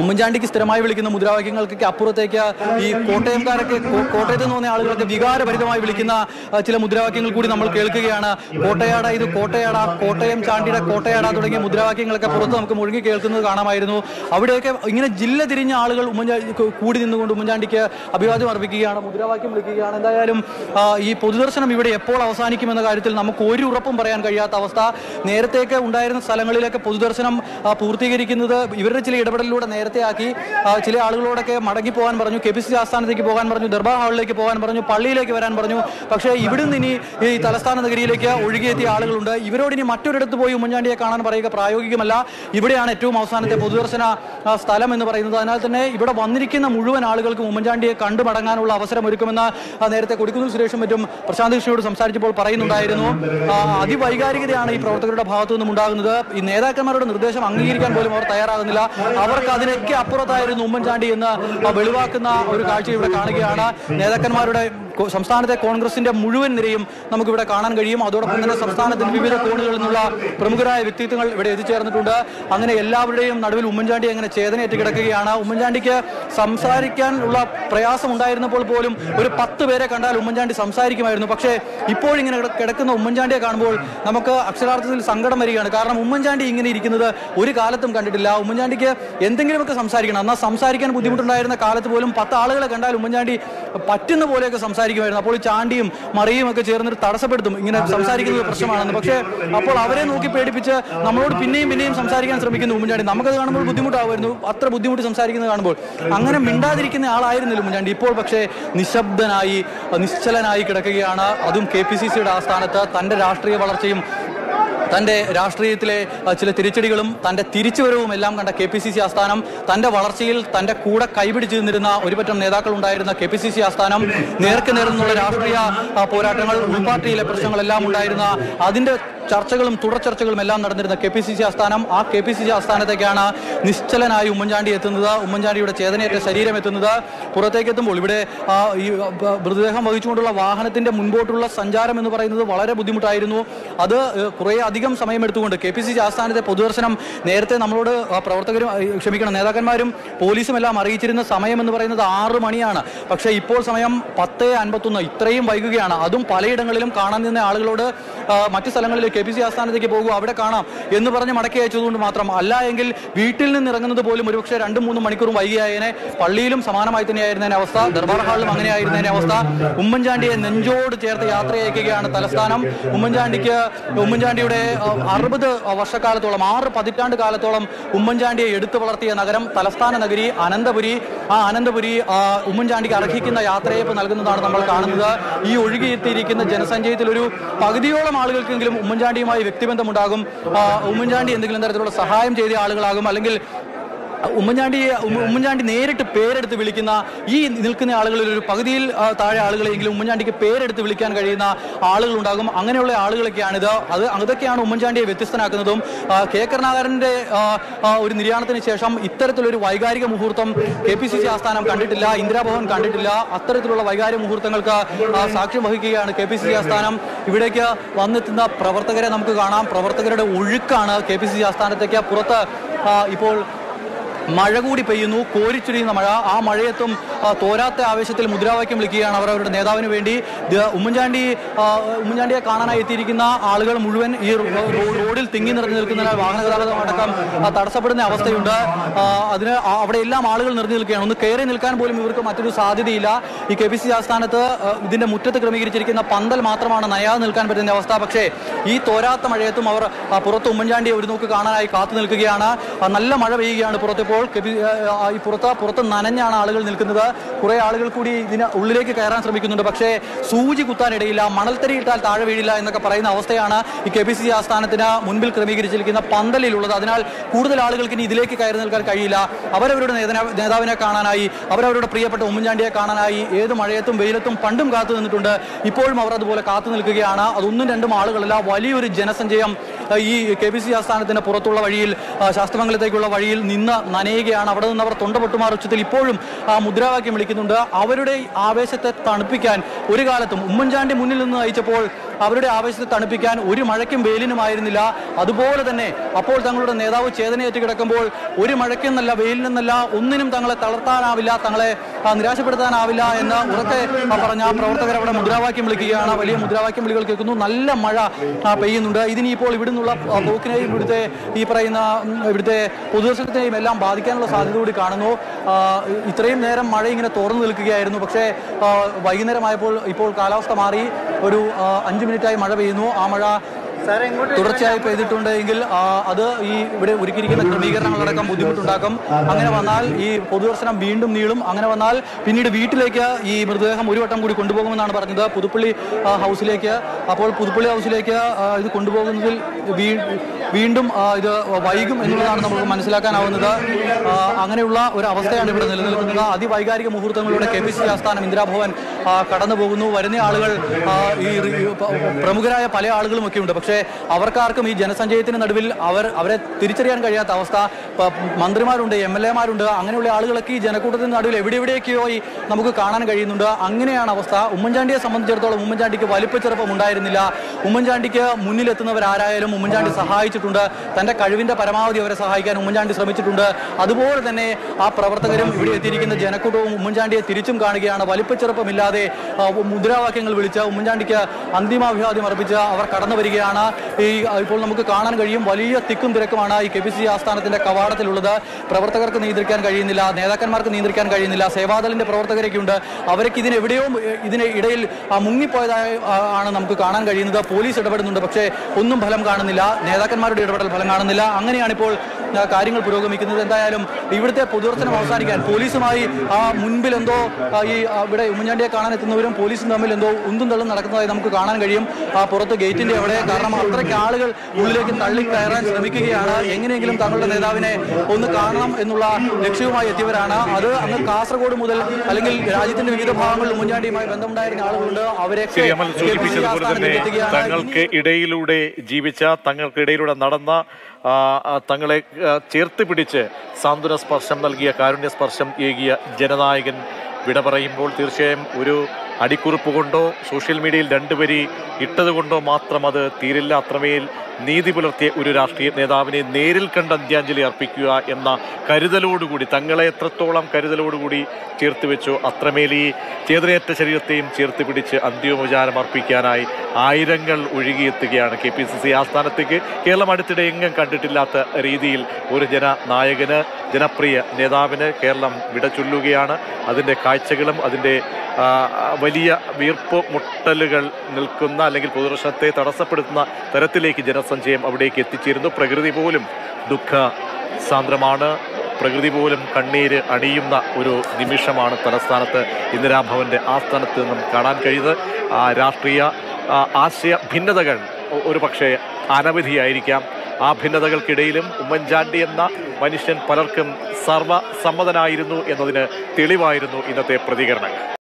ഉമ്മൻചാണ്ടിക്ക് സ്ഥിരമായി വിളിക്കുന്ന മുദ്രാവാക്യങ്ങൾക്കൊക്കെ അപ്പുറത്തേക്ക് ഈ കോട്ടയംകാരൊക്കെ കോ- കോട്ടയത്ത് നിന്ന് വന്ന ആളുകളൊക്കെ വികാരഭരിതമായി വിളിക്കുന്ന ആ, ചില മുദ്രാവാക്യങ്ങൾ കൂടി നമ്മൾ കേൾക്കുകയാണ് കോട്ടയാട ഇത് കോട്ടയാട കോട്ടയം ചാണ്ടിയുടെ കോട്ടയാട തുടങ്ങിയ മുദ്രാവാക്യങ്ങളൊക്കെ പുറത്ത് നമുക്ക് മുഴുകി കേൾക്കുന്നത് കാണാമായിരുന്നു അവിടെയൊക്കെ ഇങ്ങനെ ജില്ല തിരിഞ്ഞ ആളുകൾ ഉമ്മൻചാണ്ടി കൂ- കൂടി നിന്നുകൊണ്ട് ഉമ്മൻചാണ്ടിക്ക് അഭിവാദ്യം അർപ്പിക്കുകയാണ് മുദ്രാവാക്യം വിളിക്കുകയാണ് എന്തായാലും ആ, ഈ പൊതുദർശനം ഇവിടെ എപ്പോൾ അവസാനിക്കുമെന്ന കാര്യത്തിൽ നമുക്ക് ഒരു ഉറപ്പും പറയാൻ കഴിയാത്ത അവസ്ഥ നേരത്തെയൊക്കെ ഉണ്ടായിരുന്ന സ്ഥലങ്ങളിലൊക്കെ പൊതുദർശനം ആ, പൂർത്തീകരിക്കുന്നത് ഇവരുടെ ചില ഇടപെടലിലൂടെ നേരത്തെ ആക്കി ആ, ചില ആളുകളോടൊക്കെ മടങ്ങി പോകാൻ പറഞ്ഞു കെ പി സി ആസ്ഥാനത്തേക്ക് പോകാൻ പറഞ്ഞു ദർബാർ ഹാളിലേക്ക് പോകാൻ പറഞ്ഞു പള്ളിയിലേക്ക് വരാൻ പറഞ്ഞു പക്ഷേ ഇവിടുന്ന് ഇനി ഈ തലസ്ഥാന നഗരിയിലേക്ക് ഒഴുകിയെത്തിയ ആളുകളുണ്ട് ഇവരോട് ഇനി മറ്റൊരിടത്ത് പോയി ഉമ്മൻചാണ്ടിയെ കാണാൻ പറയുക പ്രായോഗികമല്ല ഇവിടെയാണ് ഏറ്റവും അവസാനത്തെ പൊതുദർശന ആ, സ്ഥലം എന്ന് പറയുന്നത് അതിനാൽ തന്നെ ഇവിടെ വന്നിരിക്കുന്ന മുഴുവൻ ആളുകൾക്കും ഉമ്മൻചാണ്ടിയെ കണ്ടു മടങ്ങാനുള്ള അവസരം ഒരുക്കുമെന്ന് ആ, നേരത്തെ കൊടിക്കുന്നിൽ സുരേഷും മറ്റും പ്രശാന്ത് കൃഷ്ണയോട് സംസാരിച്ചപ്പോൾ പറയുന്നുണ്ടായിരുന്നു ആ, അതിവൈകാരികതയാണ് ഈ പ്രവർത്തകരുടെ ഭാഗത്തു നിന്നും ഉണ്ടാകുന്നത് ഈ നേതാക്കന്മാരുടെ നിർദ്ദേശം അംഗീകരിക്കാൻ പോലും അവർ തയ്യാറാകുന്നില്ല അവർക്ക് അതിനൊക്കെ അപ്പുറത്തായിരുന്നു ഉമ്മൻചാണ്ടി എന്ന് ആ, വെളിവാക്കുന്ന ഒരു കാഴ്ച ഇവിടെ കാണുകയാണ് നേതാക്കന്മാരുടെ കോ- സംസ്ഥാനത്തെ കോൺഗ്രസിന്റെ മുഴുവൻ നിരയും നമുക്കിവിടെ കാണാൻ കഴിയും അതോടൊപ്പം തന്നെ സംസ്ഥാനത്തിന്റെ വിവിധ കോണുകളിൽ നിന്നുള്ള പ്രമുഖരായ വ്യക്തിത്വങ്ങൾ ഇവിടെ എത്തിച്ചേർന്നിട്ടുണ്ട് അങ്ങനെ എല്ലാവരുടെയും നടുവിൽ ഉമ്മൻചാണ്ടി അങ്ങനെ ചേതനയേറ്റ് കിടക്കുകയാണ് ഉമ്മൻചാണ്ടിക്ക് സംസാരിക്കാനുള്ള പ്രയാസം ഉണ്ടായിരുന്നപ്പോൾ പോലും ഒരു പത്ത് പേരെ കണ്ടാൽ ഉമ്മൻചാണ്ടി സംസാരിക്കുമായിരുന്നു പക്ഷേ ഇപ്പോഴിങ്ങനെ കിട- കിടക്കുന്ന ഉമ്മൻചാണ്ടിയെ കാണുമ്പോൾ നമുക്ക് അക്ഷരാർത്ഥത്തിൽ സങ്കടം വരികയാണ് കാരണം ഉമ്മൻചാണ്ടി ഇങ്ങനെ ഇരിക്കുന്നത് ഒരു കാലത്തും കണ്ടിട്ടില്ല ഉമ്മൻചാണ്ടിക്ക് എന്തെങ്കിലുമൊക്കെ സംസാരിക്കണം എന്നാൽ സംസാരിക്കാൻ ബുദ്ധിമുട്ടുണ്ടായിരുന്ന കാലത്ത് പോലും പത്ത് ആളുകളെ കണ്ടാൽ ഉമ്മൻചാണ്ടി പറ്റുന്ന പോലെയൊക്കെ സംസാരിക്കുമായിരുന്നു അപ്പോൾ ഈ ചാണ്ടിയും മറിയും ഒക്കെ ചേർന്നിട്ട് തടസ്സപ്പെടുത്തും ഇങ്ങനെ സംസാരിക്കുന്നത് പ്രശ്നമാണെന്ന് പക്ഷേ അപ്പോൾ അവരെ നോക്കി പേടിപ്പിച്ച് നമ്മളോട് പിന്നെയും പിന്നെയും സംസാരിക്കാൻ ശ്രമിക്കുന്നു ഉമ്മൻചാണ്ടി നമുക്കത് കാണുമ്പോൾ ബുദ്ധിമുട്ടാവുമായിരുന്നു അത്ര ബുദ്ധിമുട്ട് സംസാരിക്കുന്നത് കാണുമ്പോൾ അങ്ങനെ മിണ്ടാതിരിക്കുന്ന ആളായിരുന്നില്ല ഉമ്മൻചാണ്ടി ഇപ്പോൾ പക്ഷേ നിശബ്ദനായി നിശ്ചലനായി കിടക്കുകയാണ് അതും കെ പി സി സിയുടെ ആസ്ഥാനത്ത് തന്റെ രാഷ്ട്രീയ വളർച്ചയും തന്റെ രാഷ്ട്രീയത്തിലെ അഹ്, ചില തിരിച്ചടികളും തന്റെ തിരിച്ചുവരവും എല്ലാം കണ്ട കെ പി സി സി ആസ്ഥാനം തന്റെ വളർച്ചയിൽ തന്റെ കൂടെ കൈപിടിച്ചു നിന്നിരുന്ന ഒരുപറ്റം നേതാക്കൾ ഉണ്ടായിരുന്ന കെ പി സി സി ആസ്ഥാനം നേർക്ക് നേർന്നുള്ള രാഷ്ട്രീയ അഹ്, പോരാട്ടങ്ങൾ ഉൾപാർട്ടിയിലെ പ്രശ്നങ്ങളെല്ലാം ഉണ്ടായിരുന്ന അതിന്റെ ചർച്ചകളും തുടർ ചർച്ചകളും എല്ലാം നടന്നിരുന്ന കെ പി സി സി ആസ്ഥാനം ആ K P C C ആസ്ഥാനത്തേക്കാണ് നിശ്ചലനായി Oommen Chandy എത്തുന്നത് ഉമ്മൻചാണ്ടിയുടെ ചേതനയേറ്റ ശരീരം എത്തുന്നത് പുറത്തേക്ക് എത്തുമ്പോൾ ഇവിടെ ആ, ഈ ബ- മൃതദേഹം വഹിച്ചുകൊണ്ടുള്ള വാഹനത്തിന്റെ മുൻപോട്ടുള്ള സഞ്ചാരം എന്ന് പറയുന്നത് വളരെ ബുദ്ധിമുട്ടായിരുന്നു അത് ഏഹ്, കുറേ അധികം സമയമെടുത്തുകൊണ്ട് കെ പി സി സി ആസ്ഥാനത്തെ പൊതുദർശനം നേരത്തെ നമ്മളോട് ആ, പ്രവർത്തകരും ആ, ക്ഷമിക്കണം നേതാക്കന്മാരും പോലീസും എല്ലാം അറിയിച്ചിരുന്ന സമയം എന്ന് പറയുന്നത് ആറ് മണിയാണ് പക്ഷേ ഇപ്പോൾ സമയം പത്ത് അൻപത്തൊന്ന് ഇത്രയും വൈകുകയാണ് അതും പലയിടങ്ങളിലും കാണാൻ നിന്ന ആളുകളോട് ആ, മറ്റു സ്ഥലങ്ങളിൽ കെ പി സി ആസ്ഥാനത്തേക്ക് പോകുക അവിടെ കാണാം എന്ന് പറഞ്ഞ് മടക്കി അയച്ചതുകൊണ്ട് മാത്രം അല്ല എങ്കിൽ വീട്ടിൽ നിന്ന് ഇറങ്ങുന്നത് പോലും ഒരുപക്ഷെ രണ്ടും മൂന്നും മണിക്കൂറും വൈകിയായതിനെ പള്ളിയിലും സമാനമായി തന്നെയായിരുന്നതിന്റെ അവസ്ഥ ദർബാർ ഹാളിലും അങ്ങനെയായിരുന്നതിന്റെ അവസ്ഥ ഉമ്മൻചാണ്ടിയെ നെഞ്ചോട് ചേർത്ത് യാത്രയയക്കുകയാണ് തലസ്ഥാനം ഉമ്മൻചാണ്ടിക്ക് ഉമ്മൻചാണ്ടിയുടെ ആ, അറുപത് വർഷക്കാലത്തോളം ആറ് പതിറ്റാണ്ട് കാലത്തോളം ഉമ്മൻചാണ്ടിയെ എടുത്തു വളർത്തിയ നഗരം തലസ്ഥാന നഗരി അനന്തപുരി ആ അനന്തപുരി ആ, ഉമ്മൻചാണ്ടിക്ക് അർഹിക്കുന്ന യാത്രയപ്പ് നൽകുന്നതാണ് നമ്മൾ കാണുന്നത് ഈ ഒഴുകിയെത്തിയിരിക്കുന്ന ജനസഞ്ചയത്തിൽ ഒരു പകുതിയോളം ആളുകൾക്കെങ്കിലും ഉമ്മൻചാണ്ടിയുമായി വ്യക്തിബന്ധമുണ്ടാകും ആ, ഉമ്മൻചാണ്ടി എന്തെങ്കിലും തരത്തിലുള്ള സഹായം ചെയ്ത ആളുകളാകും അല്ലെങ്കിൽ ഉമ്മൻചാണ്ടിയെ ഉമ്മ- ഉമ്മൻചാണ്ടി നേരിട്ട് പേരെടുത്ത് വിളിക്കുന്ന ഈ നിൽക്കുന്ന ആളുകളിൽ ഒരു പകുതിയിൽ ആ, താഴെ ആളുകളെങ്കിലും ഉമ്മൻചാണ്ടിക്ക് പേരെടുത്ത് വിളിക്കാൻ കഴിയുന്ന ആളുകളുണ്ടാകും അങ്ങനെയുള്ള ആളുകളൊക്കെയാണിത് അത് അതൊക്കെയാണ് ഉമ്മൻചാണ്ടിയെ വ്യത്യസ്തനാക്കുന്നതും ആ, കെ കരുണാകരന്റെ ആ, ആ, ഒരു നിര്യാണത്തിന് ശേഷം ഇത്തരത്തിലൊരു വൈകാരിക മുഹൂർത്തം കെ പി സി സി ആസ്ഥാനം കണ്ടിട്ടില്ല ഇന്ദിരാഭവൻ കണ്ടിട്ടില്ല അത്തരത്തിലുള്ള വൈകാരിക മുഹൂർത്തങ്ങൾക്ക് ആ, സാക്ഷ്യം വഹിക്കുകയാണ് കെ പി സി സി ആസ്ഥാനം ഇവിടേക്ക് വന്നെത്തുന്ന പ്രവർത്തകരെ നമുക്ക് കാണാം പ്രവർത്തകരുടെ ഒഴുക്കാണ് കെ പി സി സി ആസ്ഥാനത്തേക്ക് പുറത്ത് ആ, ഇപ്പോൾ മഴ കൂടി പെയ്യുന്നു കോരിച്ചൊരിയുന്ന മഴ ആ മഴയത്തും ആ, തോരാത്ത ആവേശത്തിൽ മുദ്രാവാക്യം വിളിക്കുകയാണ് അവർ അവരുടെ നേതാവിന് വേണ്ടി ഇത് ഉമ്മൻചാണ്ടി ആ, ഉമ്മൻചാണ്ടിയെ കാണാനായി എത്തിയിരിക്കുന്ന ആളുകൾ മുഴുവൻ ഈ റോ- റോ- റോഡിൽ തിങ്ങി നിറഞ്ഞു നിൽക്കുന്നതിനാൽ വാഹന ഗതാഗതം അടക്കം ആ, തടസ്സപ്പെടുന്ന അവസ്ഥയുണ്ട് ആ, അതിന് ആ- അവിടെ എല്ലാം ആളുകൾ നിറഞ്ഞു നിൽക്കുകയാണ് ഒന്ന് കയറി നിൽക്കാൻ പോലും ഇവർക്ക് മറ്റൊരു സാധ്യതയില്ല ഈ കെ പി സി ആസ്ഥാനത്ത് ആ, ഇതിന്റെ മുറ്റത്ത് ക്രമീകരിച്ചിരിക്കുന്ന പന്തൽ മാത്രമാണ് നയാതെ നിൽക്കാൻ പറ്റുന്ന അവസ്ഥ പക്ഷേ ഈ തോരാത്ത മഴയത്തും അവർ ആ, പുറത്ത് ഉമ്മൻചാണ്ടിയെ ഒരു നോക്ക് കാണാനായി കാത്തു നിൽക്കുകയാണ് ആ, നല്ല മഴ പെയ്യുകയാണ് പുറത്തിപ്പോൾ കെ പി ആ, ഈ പുറത്ത് പുറത്ത് നനഞ്ഞാണ് ആളുകൾ നിൽക്കുന്നത് കുറെ ആളുകൾ കൂടി ഇതിന് ഉള്ളിലേക്ക് കയറാൻ ശ്രമിക്കുന്നുണ്ട് പക്ഷേ സൂചി കുത്താനിടയില്ല മണൽത്തരി ഇട്ടാൽ താഴെ വീഴില്ല എന്നൊക്കെ പറയുന്ന അവസ്ഥയാണ് ഈ കെ പി സി സി ആസ്ഥാനത്തിന് മുൻപിൽ ക്രമീകരിച്ചിരിക്കുന്ന പന്തലിലുള്ളത് അതിനാൽ കൂടുതൽ ആളുകൾക്ക് ഇനി ഇതിലേക്ക് കയറി നിൽക്കാൻ കഴിയില്ല അവരവരുടെ നേതന- നേതാവിനെ കാണാനായി അവരവരുടെ പ്രിയപ്പെട്ട ഉമ്മൻചാണ്ടിയെ കാണാനായി ഏത് മഴയത്തും വെയിലത്തും പണ്ടും കാത്തു നിന്നിട്ടുണ്ട് ഇപ്പോഴും അവർ അതുപോലെ കാത്തു നിൽക്കുകയാണ് അതൊന്നും രണ്ടും ആളുകളല്ല വലിയൊരു ജനസഞ്ചയം ആ, ഈ കെ പി സി ആസ്ഥാനത്തിന് പുറത്തുള്ള വഴിയിൽ ആ, ശാസ്ത്രമംഗലത്തേക്കുള്ള വഴിയിൽ നിന്ന് നനയുകയാണ് അവിടെ നിന്ന് അവർ തൊണ്ടപൊട്ടുമാർ ഉച്ചത്തിൽ ഇപ്പോഴും ആ മുദ്രാവാക്യം വിളിക്കുന്നുണ്ട് അവരുടെ ഈ ആവേശത്തെ തണുപ്പിക്കാൻ ഒരു കാലത്തും ഉമ്മൻചാണ്ടി മുന്നിൽ നിന്ന് നയിച്ചപ്പോൾ അവരുടെ ആവേശത്തെ തണുപ്പിക്കാൻ ഒരു മഴയ്ക്കും വെയിലിനുമായിരുന്നില്ല അതുപോലെ തന്നെ അപ്പോൾ തങ്ങളുടെ നേതാവ് ചേതനയേറ്റ് കിടക്കുമ്പോൾ ഒരു മഴയ്ക്കെന്നല്ല വെയിലിനെന്നല്ല ഒന്നിനും തങ്ങളെ തളർത്താനാവില്ല തങ്ങളെ ആ, നിരാശപ്പെടുത്താനാവില്ല എന്ന് ഉറക്കെ ആ, പറഞ്ഞ പ്രവർത്തകർ അവിടെ മുദ്രാവാക്യം വിളിക്കുകയാണ് വലിയ മുദ്രാവാക്യം വിളികൾ കേൾക്കുന്നു നല്ല മഴ ആ, പെയ്യുന്നുണ്ട് ഇതിനിപ്പോൾ ഇവിടുന്നുള്ള ആ, പോക്കിനെയും ഇവിടുത്തെ ഈ പറയുന്ന ഉം, ഇവിടുത്തെ പൊതുദർശനത്തെയും എല്ലാം ബാധിക്കാനുള്ള സാധ്യത കൂടി കാണുന്നു ആ, ഇത്രയും നേരം മഴ ഇങ്ങനെ തുറന്നു നിൽക്കുകയായിരുന്നു പക്ഷേ ആ, വൈകുന്നേരമായപ്പോൾ ഇപ്പോൾ കാലാവസ്ഥ മാറി ഒരു ആ, അഞ്ച് മിനിറ്റായി മഴ പെയ്യുന്നു ആ മഴ തുടർച്ചയായി പെയ്തിട്ടുണ്ട് എങ്കിൽ ആ, അത് ഈ ഇവിടെ ഒരുക്കിയിരിക്കുന്ന ക്രമീകരണങ്ങളടക്കം ബുദ്ധിമുട്ടുണ്ടാക്കും അങ്ങനെ വന്നാൽ ഈ പൊതുദർശനം വീണ്ടും നീളും അങ്ങനെ വന്നാൽ പിന്നീട് വീട്ടിലേക്ക് ഈ മൃതദേഹം ഒരു വട്ടം കൂടി കൊണ്ടുപോകുമെന്നാണ് പറഞ്ഞത് പുതുപ്പള്ളി ആ, ഹൗസിലേക്ക് അപ്പോൾ പുതുപ്പള്ളി ഹൗസിലേക്ക് ആ, ഇത് കൊണ്ടുപോകുന്നതിൽ വീ- വീണ്ടും ആ, ഇത് വൈകും എന്നുള്ളതാണ് നമുക്ക് മനസ്സിലാക്കാനാവുന്നത് ആ, അങ്ങനെയുള്ള ഒരു അവസ്ഥയാണ് ഇവിടെ നിലനിൽക്കുന്നത് അതിവൈകാരിക മുഹൂർത്തങ്ങളിലൂടെ കെ പി സി ആസ്ഥാനം ഇന്ദിരാഭവൻ ആ, കടന്നു പോകുന്നു വരുന്ന ആളുകൾ ആ, ഈ റി- പ- പ്രമുഖരായ പല ആളുകളും ഒക്കെ ഉണ്ട് പക്ഷേ അവർക്കാർക്കും ഈ ജനസഞ്ചയത്തിന് നടുവിൽ അവർ അവരെ തിരിച്ചറിയാൻ കഴിയാത്ത അവസ്ഥ പ- മന്ത്രിമാരുണ്ട് എം എൽ എമാരുണ്ട് അങ്ങനെയുള്ള ആളുകളൊക്കെ ഈ ജനക്കൂട്ടത്തിന് നടുവിൽ എവിടെ എവിടെയൊക്കെയോ ഈ നമുക്ക് കാണാൻ കഴിയുന്നുണ്ട് അങ്ങനെയാണ് അവസ്ഥ ഉമ്മൻചാണ്ടിയെ സംബന്ധിച്ചിടത്തോളം ഉമ്മൻചാണ്ടിക്ക് വലിപ്പച്ചെറുപ്പം ഉണ്ടായിരുന്നില്ല ഉമ്മൻചാണ്ടിക്ക് മുന്നിലെത്തുന്നവരാരായാലും ഉമ്മൻചാണ്ടി സഹായിച്ചിട്ടുണ്ട് തന്റെ കഴിവിന്റെ പരമാവധി അവരെ സഹായിക്കാൻ ഉമ്മൻചാണ്ടി ശ്രമിച്ചിട്ടുണ്ട് അതുപോലെ തന്നെ ആ പ്രവർത്തകരും ഇവിടെ എത്തിയിരിക്കുന്ന ജനക്കൂട്ടവും ഉമ്മൻചാണ്ടിയെ തിരിച്ചും കാണുകയാണ് വലിപ്പച്ചെറുപ്പമില്ലാതെ ആ, മുദ്രാവാക്യങ്ങൾ വിളിച്ച് ഉമ്മൻചാണ്ടിക്ക് അന്തിമാഭിവാദ്യം അർപ്പിച്ച് അവർ കടന്നു വരികയാണ് ഈ ആ, ഇപ്പോൾ നമുക്ക് കാണാൻ കഴിയും വലിയ തിക്കും തിരക്കുമാണ് ഈ കെ പി സി ആസ്ഥാനത്തിന്റെ കവാടത്തിലുള്ളത് പ്രവർത്തകർക്ക് നിയന്ത്രിക്കാൻ കഴിയുന്നില്ല നേതാക്കന്മാർക്ക് നിയന്ത്രിക്കാൻ കഴിയുന്നില്ല സേവാദളിന്റെ പ്രവർത്തകരൊക്കെ ഉണ്ട് അവരൊക്കെ ഇതിനെവിടെയോ ഏ, ഇതിന് ഇടയിൽ ആ, മുങ്ങിപ്പോയതായി ആ, ആണ് നമുക്ക് കാണാൻ കഴിയുന്നത് പോലീസ് ഇടപെടുന്നുണ്ട് പക്ഷേ ഒന്നും ഫലം കാണുന്നില്ല നേതാക്കന്മാരുടെ ഇടപെടൽ ഫലം കാണുന്നില്ല അങ്ങനെയാണ് ഇപ്പോൾ ആ, കാര്യങ്ങൾ പുരോഗമിക്കുന്നത് എന്തായാലും ഇവിടുത്തെ പൊതുദർശനം അവസാനിക്കാൻ പോലീസുമായി ആ മുൻപിൽ എന്തോ ആ, ഈ ആ, ഇവിടെ ഉമ്മൻചാണ്ടിയെ കാണാൻ എത്തുന്നവരും പോലീസും തമ്മിൽ എന്തോ ഉന്തും തള്ളും നടക്കുന്നതായി നമുക്ക് കാണാൻ കഴിയും ആ പുറത്ത് ഗേറ്റിന്റെ അവിടെ കാരണം അത്രയ്ക്ക് ആളുകൾ ഉള്ളിലേക്ക് തള്ളി കയറാൻ ശ്രമിക്കുകയാണ് എങ്ങനെയെങ്കിലും തങ്ങളുടെ നേതാവിനെ ഒന്ന് കാണണം എന്നുള്ള ലക്ഷ്യവുമായി എത്തിയവരാണ് അത് അങ്ങ് കാസർഗോഡ് മുതൽ അല്ലെങ്കിൽ രാജ്യത്തിന്റെ വിവിധ ഭാഗങ്ങളിൽ ഉമ്മൻചാണ്ടിയുമായി ബന്ധമുണ്ടായിരുന്ന ആളുകളുണ്ട് അവരെയൊക്കെ ശരി അമൽ കെ പി സി സൂചിപ്പിച്ചതുപോലെ ആസ്ഥാനത്തേക്ക് തന്നെ എത്തുകയാണ്. തങ്ങൾക്ക് ഇടയിലൂടെ ജീവിച്ച തങ്ങൾക്ക് ഇടയിലൂടെ നടന്ന ആ, ആ, തങ്ങളെ ആ, ചേർത്ത് പിടിച്ച് സാന്ത്വന സ്പർശം നൽകിയ കാരുണ്യ സ്പർശം ഏകിയ ജനനായകൻ വിട പറയുമ്പോൾ തീർച്ചയായും ഒരു അടിക്കുറിപ്പ് കൊണ്ടോ സോഷ്യൽ മീഡിയയിൽ രണ്ടുപേരി ഇട്ടതുകൊണ്ടോ മാത്രം അത് തീരില്ല അത്രമേൽ നീതി പുലർത്തിയ ഒരു രാഷ്ട്രീയ നേതാവിനെ നേരിൽ കണ്ട് അന്ത്യാഞ്ജലി അർപ്പിക്കുക എന്ന കരുതലോടുകൂടി തങ്ങളെ എത്രത്തോളം കരുതലോടുകൂടി ചേർത്ത് വെച്ചോ അത്രമേൽ ഈ ചേതനയേറ്റ ശരീരത്തെയും ചേർത്ത് പിടിച്ച് അന്ത്യോപചാരം അർപ്പിക്കാനായി ആയിരങ്ങൾ ഒഴുകിയെത്തുകയാണ് കെ പി സി സി ആസ്ഥാനത്തേക്ക് കേരളം അടുത്തിടെ എങ്ങും കണ്ടിട്ടില്ലാത്ത രീതിയിൽ ഒരു ജനനായകന് ജനപ്രിയ നേതാവിന് കേരളം വിട ചൊല്ലുകയാണ് അതിൻ്റെ കാഴ്ചകളും അതിൻ്റെ ആ, വലിയ വീർപ്പ് മുട്ടലുകൾ നിൽക്കുന്ന അല്ലെങ്കിൽ പൊതുദർശനത്തെ തടസ്സപ്പെടുത്തുന്ന തരത്തിലേക്ക് ജനസഞ്ചയം അവിടേക്ക് എത്തിച്ചേരുന്നു പ്രകൃതി പോലും ദുഃഖ സാന്ദ്രമാണ് പ്രകൃതി പോലും കണ്ണീര് അണിയുന്ന ഒരു നിമിഷമാണ് തലസ്ഥാനത്ത് ഇന്ദിരാഭവന്റെ ആസ്ഥാനത്ത് നിന്നും കാണാൻ കഴിയുന്നത് ആ രാഷ്ട്രീയ ആ, ആശയ ഭിന്നതകൾ ഒ- ഒരു പക്ഷേ അനവധിയായിരിക്കാം ആ ഭിന്നതകൾക്കിടയിലും ഉമ്മൻചാണ്ടി എന്ന മനുഷ്യൻ പലർക്കും സർവ്വസമ്മതനായിരുന്നു എന്നതിന് തെളിവായിരുന്നു ഇന്നത്തെ പ്രതികരണങ്ങൾ